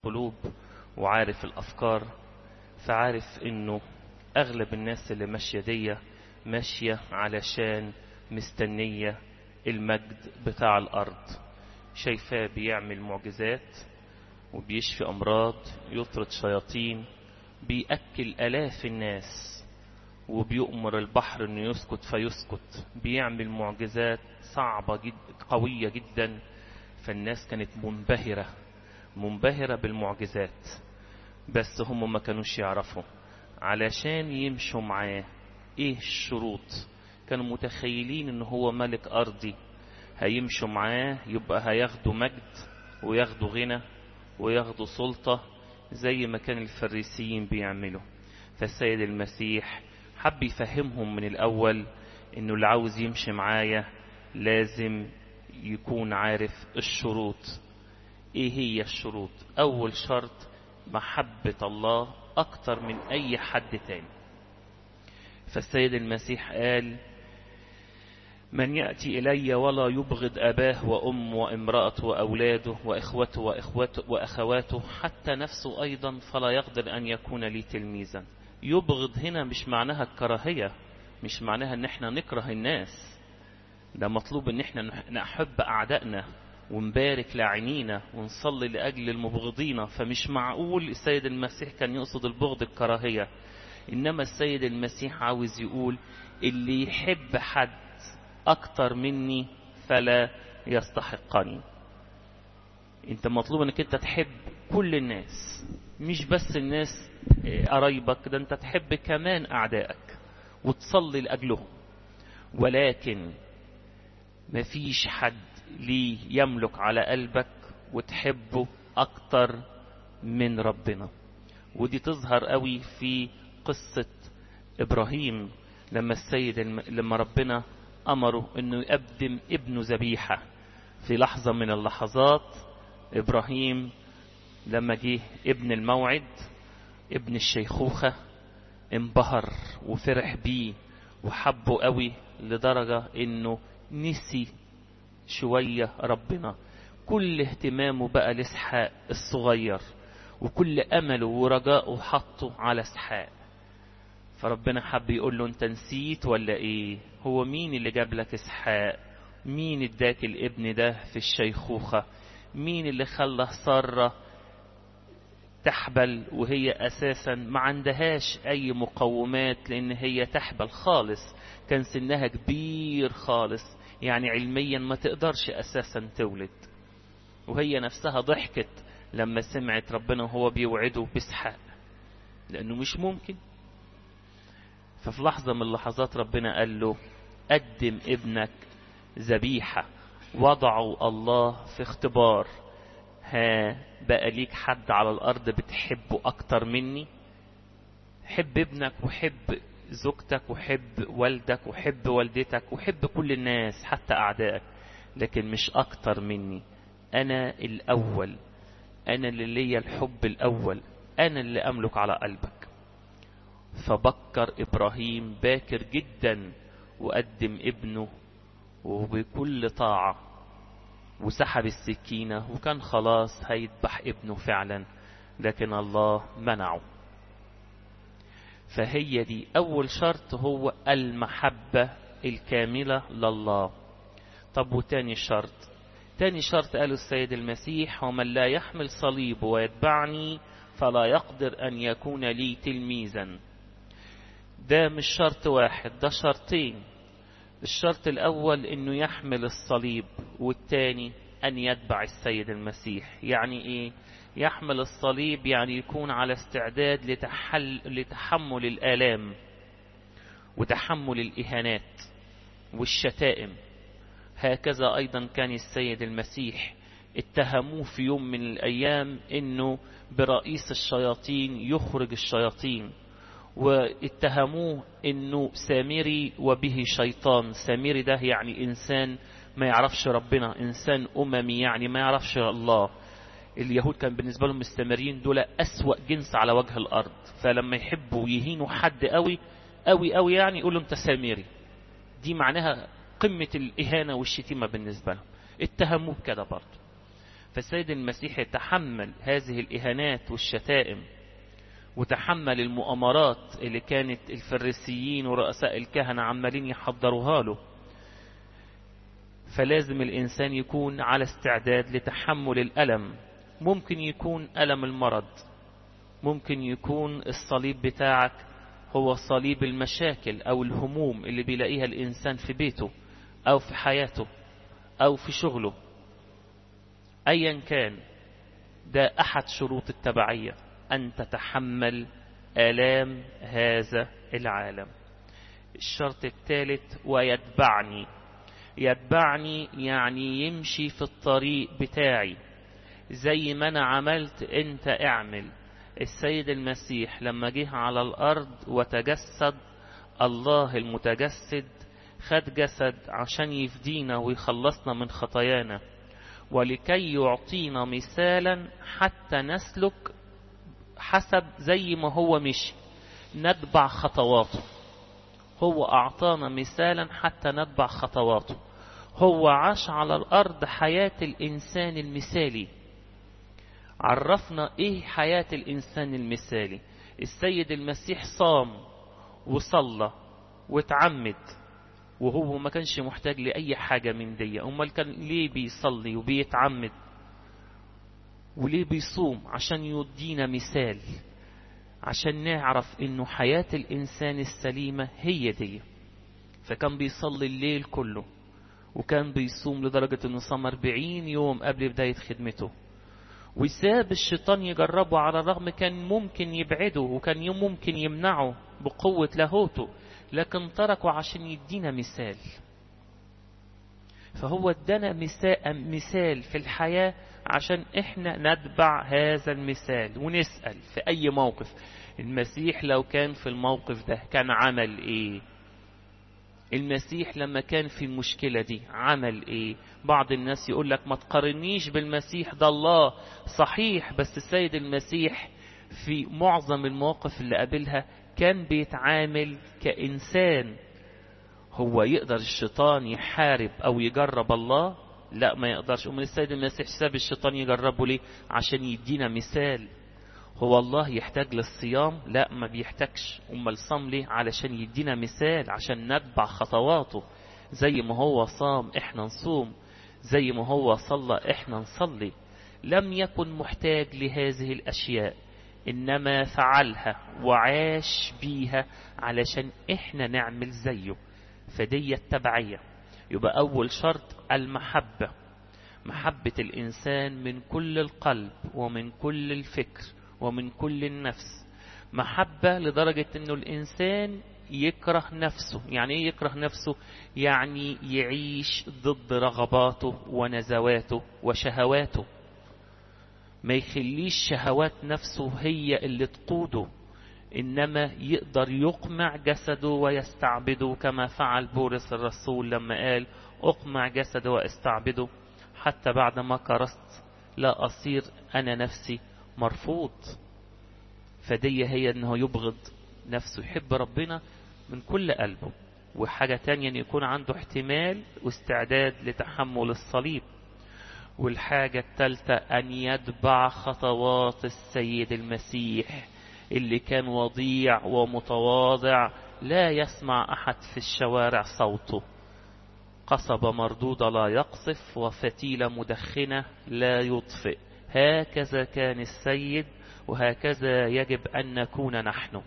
القلوب وعارف الأفكار فعارف إنه أغلب الناس اللي ماشية دي ماشية علشان مستنية المجد بتاع الأرض شايفاه بيعمل معجزات وبيشفي أمراض يطرد شياطين بيأكل آلاف الناس وبيؤمر البحر انه يسكت فيسكت بيعمل معجزات صعبة جد قوية جدا فالناس كانت منبهرة منبهرة بالمعجزات بس هم ما كانوش يعرفوا علشان يمشوا معاه ايه الشروط كانوا متخيلين ان هو ملك ارضي هيمشوا معاه يبقى هياخدوا مجد وياخدوا غنى وياخدوا سلطة زي ما كان الفريسيين بيعملوا فالسيد المسيح حب يفهمهم من الأول إنه اللي عاوز يمشي معايا لازم يكون عارف الشروط إيه هي الشروط أول شرط محبة الله أكتر من أي حد تاني فالسيد المسيح قال من يأتي إلي ولا يبغض أباه وأم وامرأته وأولاده وإخوته وإخوته وأخواته حتى نفسه أيضا فلا يقدر أن يكون لي تلميذا يبغض هنا مش معناها الكراهية مش معناها ان احنا نكره الناس ده مطلوب ان احنا نحب اعدائنا ونبارك لاعنينا ونصلي لاجل المبغضين فمش معقول السيد المسيح كان يقصد البغض الكراهية انما السيد المسيح عاوز يقول اللي يحب حد اكتر مني فلا يستحقني انت مطلوب انك انت تحب كل الناس مش بس الناس قرايبك ده انت تحب كمان اعدائك وتصلي لاجلهم ولكن مفيش حد ليه يملك على قلبك وتحبه اكتر من ربنا ودي تظهر قوي في قصة ابراهيم لما السيد الم... لما ربنا امره انه يقدم ابنه ذبيحة في لحظة من اللحظات ابراهيم لما جه ابن الموعد ابن الشيخوخة انبهر وفرح بيه وحبه قوي لدرجة انه نسي شوية ربنا كل اهتمامه بقى لاسحاق الصغير وكل امله ورجاءه حطه على اسحاق فربنا حب يقول له انت نسيت ولا ايه هو مين اللي جاب لك اسحاق مين اداك الابن ده في الشيخوخة مين اللي خلى ساره تحبل وهي اساسا ما عندهاش اي مقومات لان هي تحبل خالص كان سنها كبير خالص يعني علميا ما تقدرش اساسا تولد وهي نفسها ضحكت لما سمعت ربنا وهو بيوعده باسحاق لانه مش ممكن ففي لحظة من اللحظات ربنا قال له قدم ابنك ذبيحة وضعوا الله في اختبار ها بقى ليك حد على الأرض بتحبه أكتر مني حب ابنك وحب زوجتك وحب والدك وحب والدتك وحب كل الناس حتى أعدائك لكن مش أكتر مني أنا الأول أنا اللي ليا الحب الأول أنا اللي أملك على قلبك فبكر إبراهيم باكر جدا وقدم ابنه وبكل طاعة وسحب السكينة وكان خلاص هيذبح ابنه فعلا لكن الله منعه فهي دي أول شرط هو المحبة الكاملة لله طب وتاني شرط تاني شرط قاله السيد المسيح ومن لا يحمل صليب ويتبعني فلا يقدر أن يكون لي تلميذا ده مش شرط واحد ده شرطين الشرط الأول أنه يحمل الصليب والتاني أن يتبع السيد المسيح يعني إيه يحمل الصليب يعني يكون على استعداد لتحل لتحمل الآلام وتحمل الإهانات والشتائم هكذا أيضا كان السيد المسيح اتهموه في يوم من الأيام أنه برئيس الشياطين يخرج الشياطين واتهموه انه سامري وبه شيطان سامري ده يعني انسان ما يعرفش ربنا انسان اممي يعني ما يعرفش الله اليهود كان بالنسبة لهم السامريين دول اسوأ جنس على وجه الارض فلما يحبوا يهينوا حد قوي قوي قوي يعني يقولوا انت سامري دي معناها قمة الاهانة والشتيمة بالنسبة لهم اتهموه كده برضه فالسيد المسيح تحمل هذه الإهانات والشتائم وتحمل المؤامرات اللي كانت الفريسيين ورؤساء الكهنة عمالين يحضروها له فلازم الإنسان يكون على استعداد لتحمل الألم ممكن يكون ألم المرض ممكن يكون الصليب بتاعك هو صليب المشاكل أو الهموم اللي بيلاقيها الإنسان في بيته أو في حياته أو في شغله أيا كان ده أحد شروط التبعية أن تتحمل آلام هذا العالم الشرط الثالث ويتبعني يتبعني يعني يمشي في الطريق بتاعي زي ما أنا عملت أنت اعمل السيد المسيح لما جه على الأرض وتجسد الله المتجسد خد جسد عشان يفدينا ويخلصنا من خطايانا ولكي يعطينا مثالا حتى نسلك حسب زي ما هو مشي نتبع خطواته هو أعطانا مثالا حتى نتبع خطواته هو عاش على الأرض حياة الإنسان المثالي عرفنا إيه حياة الإنسان المثالي السيد المسيح صام وصلى واتعمد وهو ما كانش محتاج لأي حاجة من دي أمال كان ليه بيصلي وبيتعمد وليه بيصوم عشان يدينا مثال عشان نعرف انه حياة الانسان السليمة هي دي فكان بيصلي الليل كله وكان بيصوم لدرجة انه صام 40 يوم قبل بداية خدمته وساب الشيطان يجربه على الرغم كان ممكن يبعده وكان ممكن يمنعه بقوة لاهوته لكن تركه عشان يدينا مثال فهو ادانا مثال في الحياة عشان احنا نتبع هذا المثال ونسأل في اي موقف المسيح لو كان في الموقف ده كان عمل ايه المسيح لما كان في المشكلة دي عمل ايه بعض الناس يقول لك ما تقارنيش بالمسيح ده الله صحيح بس السيد المسيح في معظم المواقف اللي قابلها كان بيتعامل كإنسان هو يقدر الشيطان يحارب أو يجرب الله لا ما يقدرش أمال السيد المسيح ساب الشيطان يجربه ليه عشان يدينا مثال هو الله يحتاج للصيام لا ما بيحتاجش أمال صام ليه علشان يدينا مثال عشان نتبع خطواته زي ما هو صام احنا نصوم زي ما هو صلى احنا نصلي لم يكن محتاج لهذه الأشياء إنما فعلها وعاش بيها علشان إحنا نعمل زيه فدي التبعية يبقى أول شرط المحبة محبة الإنسان من كل القلب ومن كل الفكر ومن كل النفس محبة لدرجة أنه الإنسان يكره نفسه يعني إيه يكره نفسه يعني يعيش ضد رغباته ونزواته وشهواته ما يخليش شهوات نفسه هي اللي تقوده إنما يقدر يقمع جسده ويستعبده كما فعل بولس الرسول لما قال أقمع جسده واستعبده حتى بعد ما كرست لا أصير أنا نفسي مرفوض فدي هي أنه يبغض نفسه يحب ربنا من كل قلبه وحاجة تانية أن يكون عنده احتمال واستعداد لتحمل الصليب والحاجة الثالثة أن يتبع خطوات السيد المسيح اللي كان وضيع ومتواضع لا يسمع أحد في الشوارع صوته قصبة مردودة لا يقصف وفتيلة مدخنة لا يطفئ هكذا كان السيد وهكذا يجب أن نكون نحن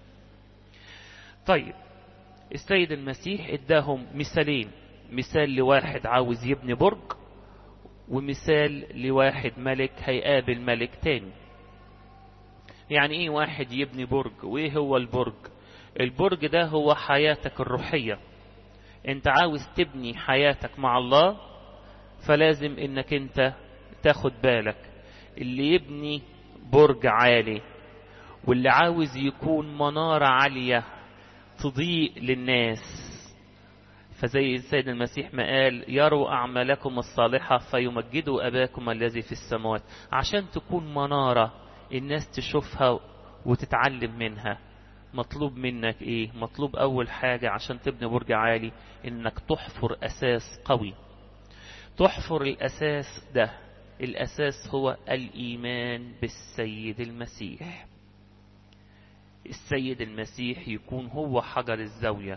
طيب السيد المسيح اداهم مثالين مثال لواحد عاوز يبني برج ومثال لواحد ملك هيقابل ملك تاني يعني ايه واحد يبني برج وايه هو البرج البرج ده هو حياتك الروحية انت عاوز تبني حياتك مع الله فلازم انك انت تاخد بالك اللي يبني برج عالي واللي عاوز يكون منارة عالية تضيء للناس فزي السيد المسيح ما قال يروا أعمالكم الصالحة فيمجدوا أباكم الذي في السماوات عشان تكون منارة الناس تشوفها وتتعلم منها مطلوب منك ايه مطلوب اول حاجة عشان تبني برج عالي انك تحفر اساس قوي تحفر الاساس ده الأساس هو الإيمان بالسيد المسيح السيد المسيح يكون هو حجر الزاوية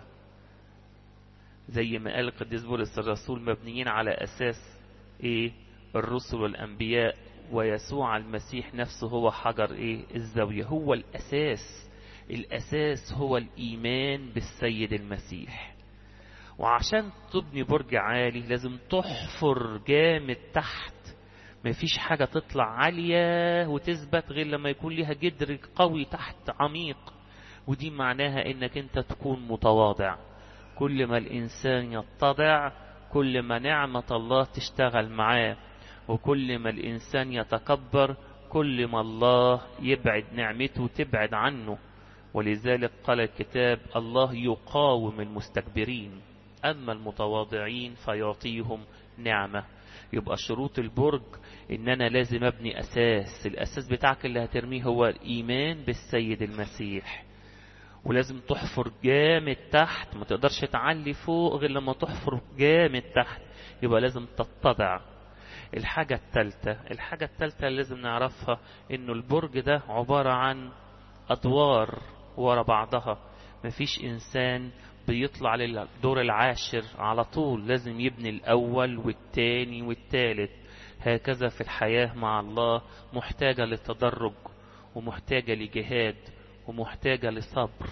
زي ما قال القديس بولس الرسول مبنيين على أساس إيه الرسل والأنبياء ويسوع المسيح نفسه هو حجر إيه الزاوية هو الأساس الأساس هو الإيمان بالسيد المسيح وعشان تبني برج عالي لازم تحفر جامد تحت مفيش حاجة تطلع عالية وتثبت غير لما يكون ليها جدر قوي تحت عميق ودي معناها انك انت تكون متواضع كل ما الانسان يتضع كل ما نعمة الله تشتغل معاه وكل ما الانسان يتكبر كل ما الله يبعد نعمته تبعد عنه ولذلك قال الكتاب الله يقاوم المستكبرين أما المتواضعين فيعطيهم نعمة يبقى شروط البرج ان انا لازم ابني اساس الاساس بتاعك اللي هترميه هو الايمان بالسيد المسيح ولازم تحفر جامد تحت ما تقدرش تعلي فوق غير لما تحفر جامد تحت يبقى لازم تتضع الحاجة التالتة الحاجة التالتة اللي لازم نعرفها انه البرج ده عبارة عن ادوار ورا بعضها مفيش انسان بيطلع للدور العاشر على طول لازم يبني الأول والتاني والتالت هكذا في الحياة مع الله محتاجة للتدرج ومحتاجة لجهاد ومحتاجة لصبر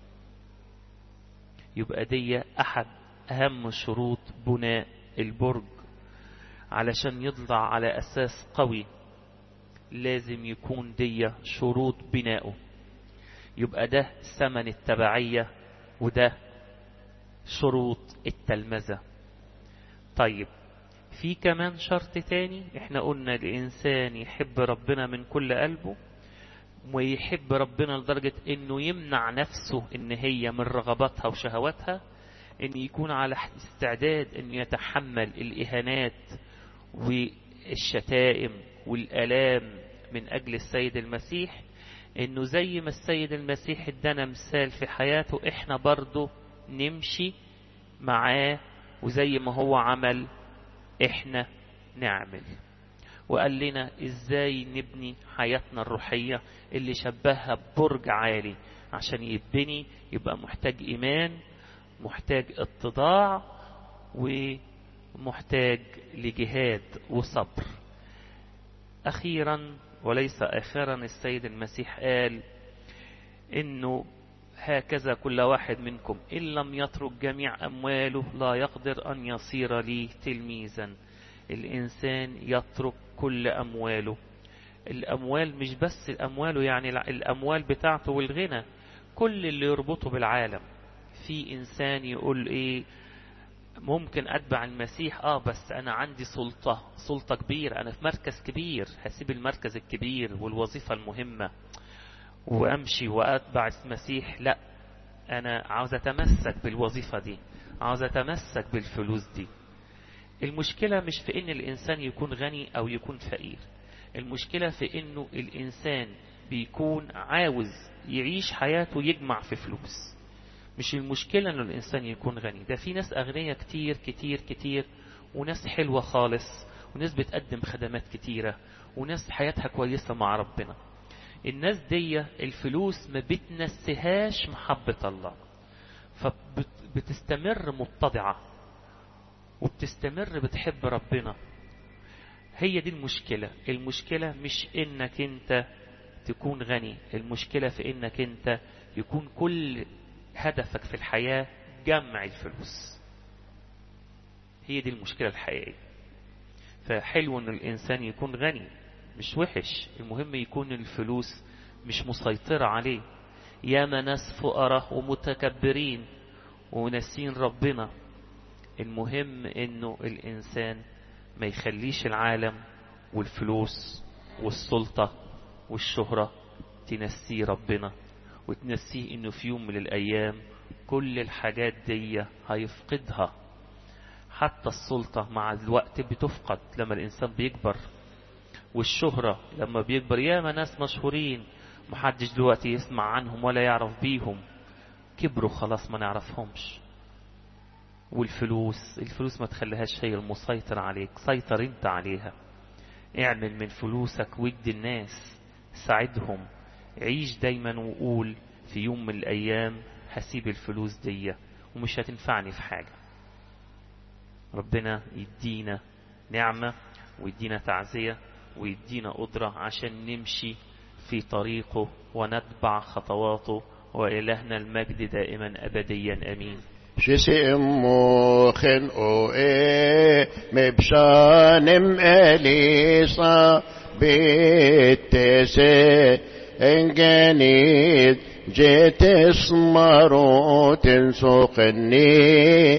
يبقى دي أحد أهم شروط بناء البرج علشان يطلع على أساس قوي لازم يكون دي شروط بنائه يبقى ده ثمن التبعية وده شروط التلمذة طيب في كمان شرط تاني احنا قلنا الانسان يحب ربنا من كل قلبه ويحب ربنا لدرجة انه يمنع نفسه ان هي من رغباتها وشهواتها ان يكون على استعداد ان يتحمل الاهانات والشتائم والالام من اجل السيد المسيح انه زي ما السيد المسيح ادانا مثال في حياته احنا برضه نمشي معاه وزي ما هو عمل احنا نعمل وقال لنا ازاي نبني حياتنا الروحية اللي شبهها ببرج عالي عشان يبني يبقى محتاج ايمان محتاج اتضاع ومحتاج لجهاد وصبر اخيرا وليس اخرا السيد المسيح قال انه هكذا كل واحد منكم إن لم يترك جميع أمواله لا يقدر أن يصير لي تلميذا الإنسان يترك كل أمواله الأموال مش بس الأموال يعني الأموال بتاعته والغنى كل اللي يربطه بالعالم في إنسان يقول إيه ممكن أتبع المسيح آه بس أنا عندي سلطة سلطة كبيرة أنا في مركز كبير هسيب المركز الكبير والوظيفة المهمة وامشي واتبع المسيح لا انا عاوز اتمسك بالوظيفة دي عاوز اتمسك بالفلوس دي المشكلة مش في ان الانسان يكون غني او يكون فقير المشكلة في انه الانسان بيكون عاوز يعيش حياته يجمع في فلوس مش المشكلة انه الانسان يكون غني ده في ناس اغنياء كتير كتير كتير وناس حلوة خالص وناس بتقدم خدمات كتيرة وناس حياتها كويسة مع ربنا الناس دي الفلوس ما بتنسهاش محبة الله فبتستمر متضعة وبتستمر بتحب ربنا هي دي المشكلة المشكلة مش انك انت تكون غني المشكلة في انك انت يكون كل هدفك في الحياة جمع الفلوس هي دي المشكلة الحقيقية فحلو ان الانسان يكون غني مش وحش المهم يكون الفلوس مش مسيطرة عليه ياما ناس فقراء ومتكبرين وناسين ربنا المهم انه الانسان ما يخليش العالم والفلوس والسلطة والشهرة تنسيه ربنا وتنسيه انه في يوم من الايام كل الحاجات دي هيفقدها حتى السلطة مع الوقت بتفقد لما الانسان بيكبر والشهرة لما بيكبر ياما ناس مشهورين محدش دلوقتي يسمع عنهم ولا يعرف بيهم كبروا خلاص ما نعرفهمش والفلوس الفلوس ما تخليهاش هي المسيطر عليك سيطر انت عليها اعمل من فلوسك ود الناس ساعدهم عيش دايما وقول في يوم من الأيام هسيب الفلوس دي ومش هتنفعني في حاجة ربنا يدينا نعمة ويدينا تعزية ويدينا قدرة عشان نمشي في طريقه ونتبع خطواته وإلهنا المجد دائما أبديا أمين شسمو خلقو إيه مبشانم إليصا بيتسي انجنيد جيت اسمرو تنسوقني